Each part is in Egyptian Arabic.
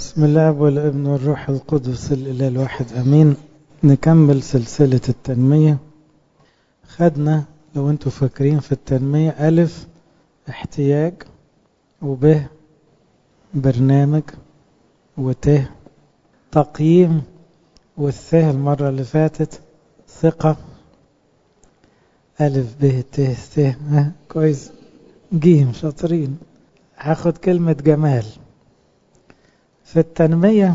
بسم الله والابن والروح القدس الإله الواحد أمين نكمل سلسلة التنمية خدنا لو انتوا فاكرين في التنمية ألف احتياج وب برنامج وت تقييم والث المرة اللي فاتت ثقة ألف ب ت ث ها كويس جيم شاطرين هاخد كلمة جمال في التنمية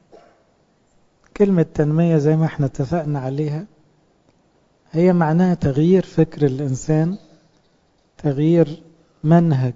كلمة تنمية زي ما احنا اتفقنا عليها هي معناها تغيير فكر الإنسان تغيير منهج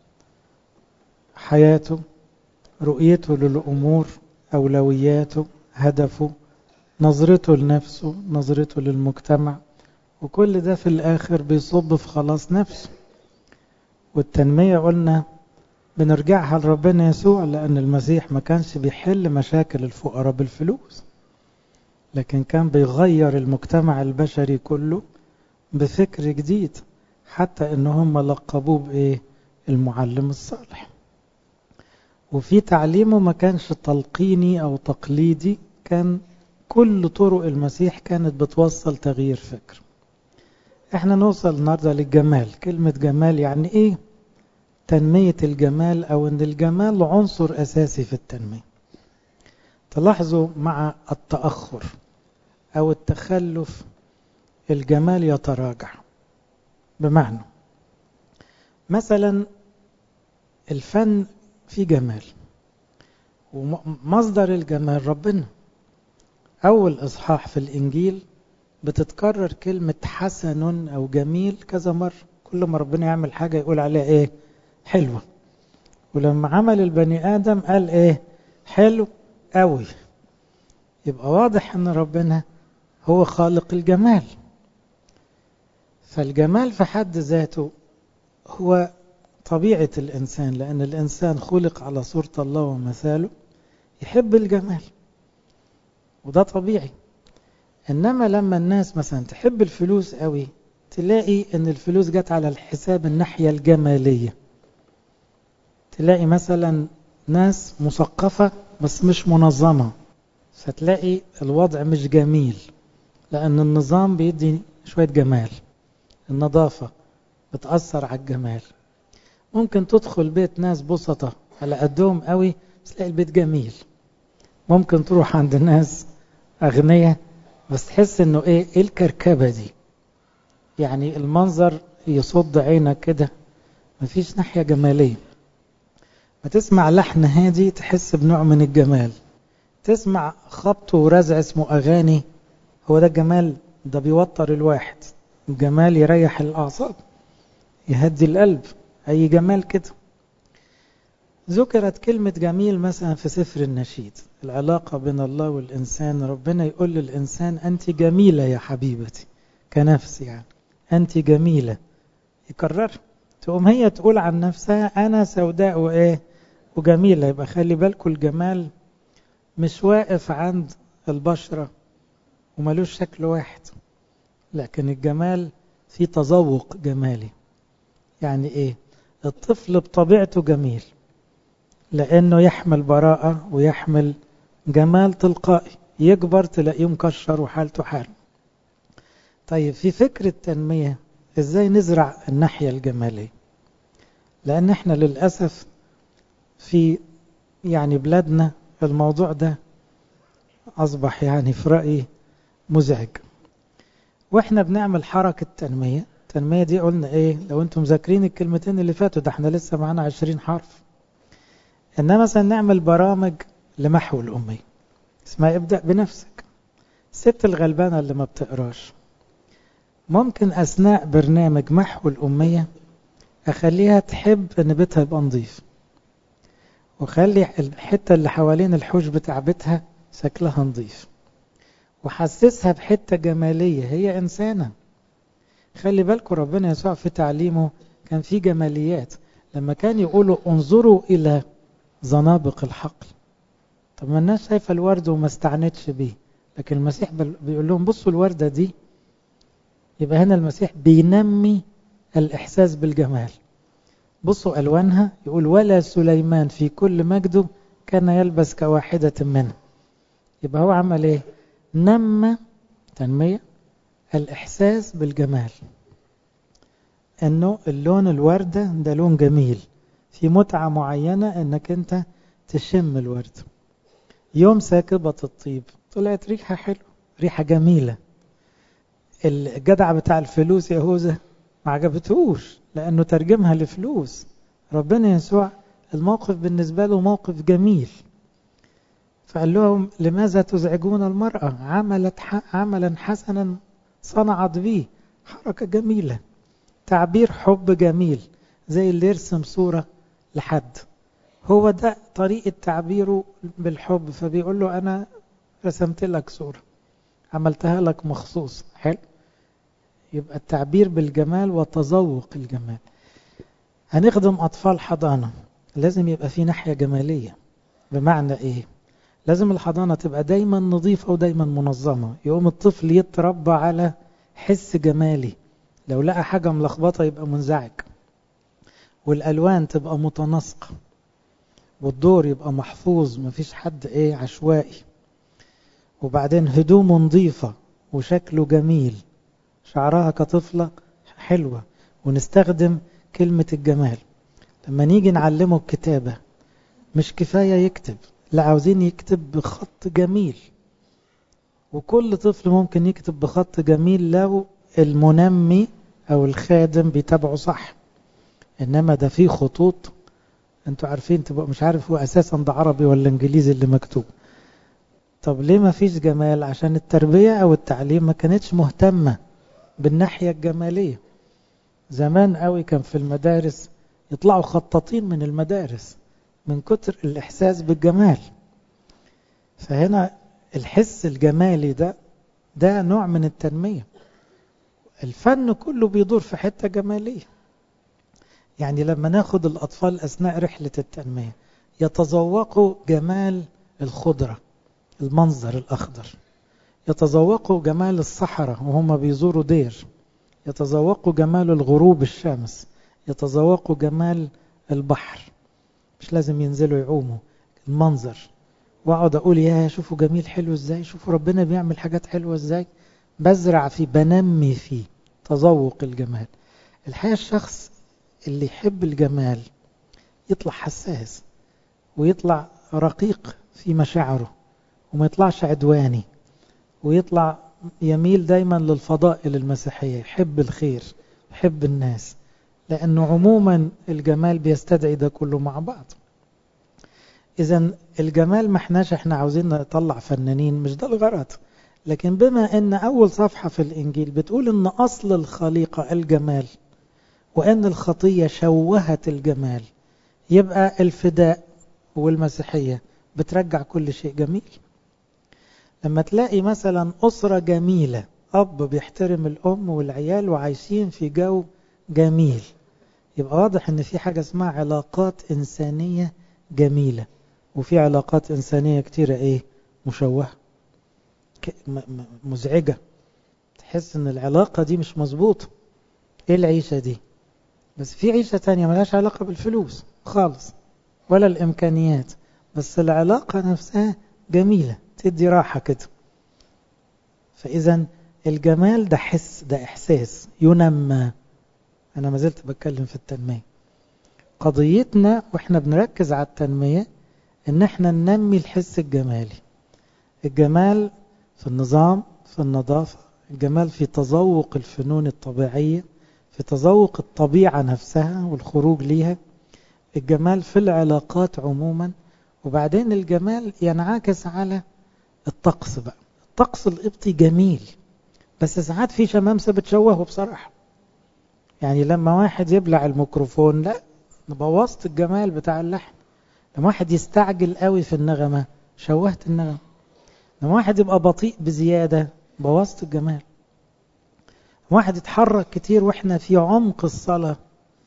حياته رؤيته للأمور أولوياته هدفه نظرته لنفسه نظرته للمجتمع وكل ده في الآخر بيصب في خلاص نفسه والتنمية قلنا بنرجعها لربنا يسوع لأن المسيح ما كانش بيحل مشاكل الفقراء بالفلوس لكن كان بيغير المجتمع البشري كله بفكر جديد حتى ان هم لقبوه بايه المعلم الصالح وفي تعليمه ما كانش تلقيني او تقليدي كان كل طرق المسيح كانت بتوصل تغيير فكر احنا نوصل النهارده للجمال كلمة جمال يعني ايه تنمية الجمال او ان الجمال عنصر اساسي في التنمية تلاحظوا مع التأخر او التخلف الجمال يتراجع بمعنى مثلا الفن فيه جمال ومصدر الجمال ربنا اول اصحاح في الانجيل بتتكرر كلمة حسن او جميل كذا مرة كل ما ربنا يعمل حاجة يقول عليها ايه حلوة ولما عمل البني ادم قال ايه حلو قوي يبقى واضح ان ربنا هو خالق الجمال فالجمال في حد ذاته هو طبيعة الإنسان لأن الإنسان خلق على صورة الله ومثاله يحب الجمال وده طبيعي إنما لما الناس مثلا تحب الفلوس قوي تلاقي إن الفلوس جت على الحساب الناحية الجمالية تلاقي مثلا ناس مثقفة بس مش منظمة فتلاقي الوضع مش جميل لأن النظام بيدي شوية جمال النظافة بتأثر على الجمال ممكن تدخل بيت ناس بسطة على قدهم قوي بس تلاقي البيت جميل ممكن تروح عند ناس أغنياء بس تحس انه ايه ايه الكركبة دي يعني المنظر يصد عينك كده مفيش ناحية جمالية ما تسمع لحن هادي تحس بنوع من الجمال تسمع خبط ورزع اسمه أغاني هو ده الجمال ده بيوتر الواحد الجمال يريح الأعصاب يهدي القلب أي جمال كده ذكرت كلمة جميل مثلا في سفر النشيد العلاقة بين الله والإنسان ربنا يقول للإنسان أنت جميلة يا حبيبتي كنفس يعني أنت جميلة يكرر تقوم هي تقول عن نفسها أنا سوداء وإيه وجميلة يبقى خلي بالكم الجمال مش واقف عند البشرة وملوش شكل واحد لكن الجمال في تذوق جمالي يعني ايه الطفل بطبيعته جميل لانه يحمل براءة ويحمل جمال تلقائي يكبر تلاقيه مكشر وحالته حال طيب في فكر التنمية ازاي نزرع الناحية الجمالية لان احنا للأسف في يعني بلادنا الموضوع ده أصبح يعني في رأيي مزعج واحنا بنعمل حركة تنمية التنمية دي قلنا ايه لو انتم مذاكرين الكلمتين اللي فاتوا ده احنا لسه معانا عشرين حرف انما مثلا نعمل برامج لمحو الأمية اسمها ابدأ بنفسك الست الغلبانة اللي ما بتقراش ممكن أثناء برنامج محو الأمية أخليها تحب إن بيتها يبقى نظيف وخلي الحتة اللي حوالين الحوش بتاع بيتها شكلها نظيف وحسسها بحتة جمالية هي إنسانة خلي بالكم ربنا يسوع في تعليمه كان في جماليات لما كان يقولوا انظروا إلى زنابق الحقل طب ما الناس شايفة الورد وما استعنتش بيه لكن المسيح بيقول لهم بصوا الوردة دي يبقى هنا المسيح بينمي الإحساس بالجمال بصوا ألوانها يقول ولا سليمان في كل مجده كان يلبس كواحدة منه يبقى هو عمل ايه نمى تنمية الإحساس بالجمال انه اللون الوردة ده لون جميل في متعة معينة انك انت تشم الورد يوم ساكبة الطيب طلعت ريحة حلوة ريحة جميلة الجدع بتاع الفلوس يهوذا ما عجبتهوش لانه ترجمها لفلوس ربنا يسوع الموقف بالنسبة له موقف جميل فقال لهم لماذا تزعجون المرأة عملت عملا حسنا صنعت به حركة جميلة تعبير حب جميل زي اللي يرسم صورة لحد هو ده طريقة تعبيره بالحب فبيقول له أنا رسمت لك صورة عملتها لك مخصوص حلو يبقى التعبير بالجمال وتذوق الجمال هنخدم أطفال حضانة لازم يبقى في ناحية جمالية بمعنى إيه لازم الحضانة تبقى دايما نظيفة ودايما منظمة يقوم الطفل يتربى على حس جمالي لو لقى حاجة ملخبطة يبقى منزعج والألوان تبقى متناسقة والدور يبقى محفوظ مفيش حد ايه عشوائي وبعدين هدومه نظيفة وشكله جميل شعرها كطفلة حلوة ونستخدم كلمة الجمال لما نيجي نعلمه الكتابة مش كفاية يكتب لا عاوزين يكتب بخط جميل وكل طفل ممكن يكتب بخط جميل لو المنمي او الخادم بيتابعه صح انما ده فيه خطوط انتوا عارفين تبقى مش عارف هو اساسا ده عربي ولا انجليزي اللي مكتوب طب ليه ما فيش جمال عشان التربية او التعليم ما كانتش مهتمة بالناحية الجمالية زمان قوي كان في المدارس يطلعوا خطاطين من المدارس من كتر الاحساس بالجمال فهنا الحس الجمالي ده ده نوع من التنمية الفن كله بيدور في حتة جمالية يعني لما ناخد الأطفال أثناء رحلة التنمية يتذوقوا جمال الخضرة المنظر الأخضر يتذوقوا جمال الصحراء وهم بيزوروا دير يتذوقوا جمال الغروب الشمس يتذوقوا جمال البحر مش لازم ينزلوا يعوموا المنظر واقعد اقول يا شوفوا جميل حلو ازاي شوفوا ربنا بيعمل حاجات حلوة ازاي بزرع فيه بنمي فيه تذوق الجمال الحقيقة الشخص اللي يحب الجمال يطلع حساس ويطلع رقيق في مشاعره وما يطلعش عدواني ويطلع يميل دايما للفضائل المسيحية يحب الخير يحب الناس لأنه عموما الجمال بيستدعي ده كله مع بعض إذا الجمال ما احناش احنا عاوزين نطلع فنانين مش ده الغرض لكن بما ان أول صفحة في الإنجيل بتقول ان أصل الخليقة الجمال وأن الخطية شوهت الجمال يبقى الفداء والمسيحية بترجع كل شيء جميل لما تلاقي مثلا أسرة جميلة أب بيحترم الأم والعيال وعايشين في جو جميل يبقى واضح ان في حاجة اسمها علاقات إنسانية جميلة وفي علاقات إنسانية كتيرة ايه مشوهة مزعجة تحس ان العلاقة دي مش مظبوطة ايه العيشة دي بس في عيشة تانية ملهاش علاقة بالفلوس خالص ولا الإمكانيات بس العلاقة نفسها جميلة تدي راحة كده فإذا الجمال ده حس ده إحساس ينمى أنا ما زلت بتكلم في التنمية قضيتنا وإحنا بنركز على التنمية إن إحنا ننمي الحس الجمالي الجمال في النظام في النظافة الجمال في تذوق الفنون الطبيعية في تذوق الطبيعة نفسها والخروج ليها الجمال في العلاقات عموما وبعدين الجمال ينعكس على الطقس بقى الطقس القبطي جميل بس ساعات في شمامسة بتشوهه بصراحة يعني لما واحد يبلع الميكروفون لا بوظت الجمال بتاع اللحن لما واحد يستعجل قوي في النغمة شوهت النغمة لما واحد يبقى بطيء بزيادة بوظت الجمال واحد يتحرك كتير واحنا في عمق الصلاة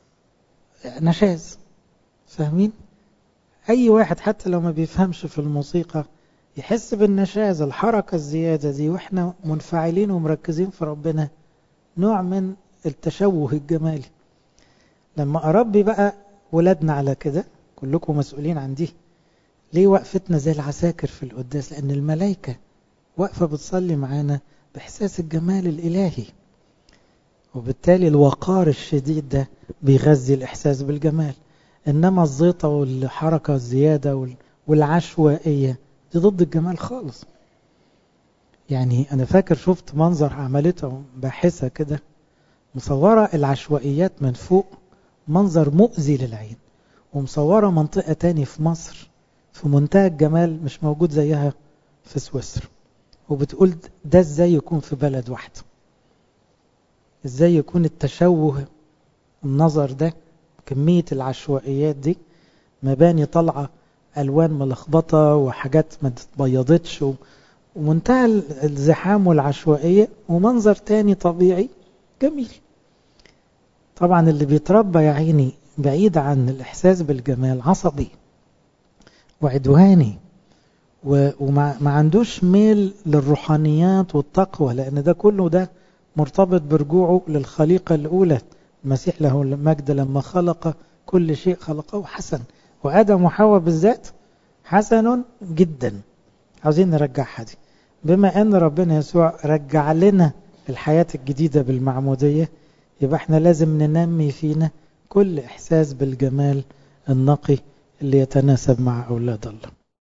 نشاز فاهمين اي واحد حتى لو ما بيفهمش في الموسيقى يحس بالنشاز الحركة الزيادة دي واحنا منفعلين ومركزين في ربنا نوع من التشوه الجمالي لما أربي بقى ولادنا على كده كلكم مسؤولين عن دي ليه وقفتنا زي العساكر في القداس لأن الملائكة واقفة بتصلي معانا بإحساس الجمال الإلهي وبالتالي الوقار الشديد ده بيغذي الإحساس بالجمال إنما الزيطة والحركة الزيادة والعشوائية دي ضد الجمال خالص يعني أنا فاكر شفت منظر عملته باحثة كده مصورة العشوائيات من فوق منظر مؤذي للعين ومصورة منطقة تاني في مصر في منتهى الجمال مش موجود زيها في سويسرا وبتقول ده ازاي يكون في بلد واحدة ازاي يكون التشوه النظر ده كمية العشوائيات دي مباني طالعة ألوان ملخبطة وحاجات ما تبيضتش ومنتهى الزحام والعشوائية ومنظر تاني طبيعي جميل طبعا اللي بيتربى يا عيني بعيد عن الإحساس بالجمال عصبي وعدواني وما عندوش ميل للروحانيات والتقوى لأن ده كله ده مرتبط برجوعه للخليقة الأولى المسيح له المجد لما خلق كل شيء خلقه حسن وآدم وحواء بالذات حسن جدا عاوزين نرجعها دي بما أن ربنا يسوع رجع لنا الحياة الجديدة بالمعمودية يبقى احنا لازم ننمي فينا كل إحساس بالجمال النقي اللي يتناسب مع أولاد الله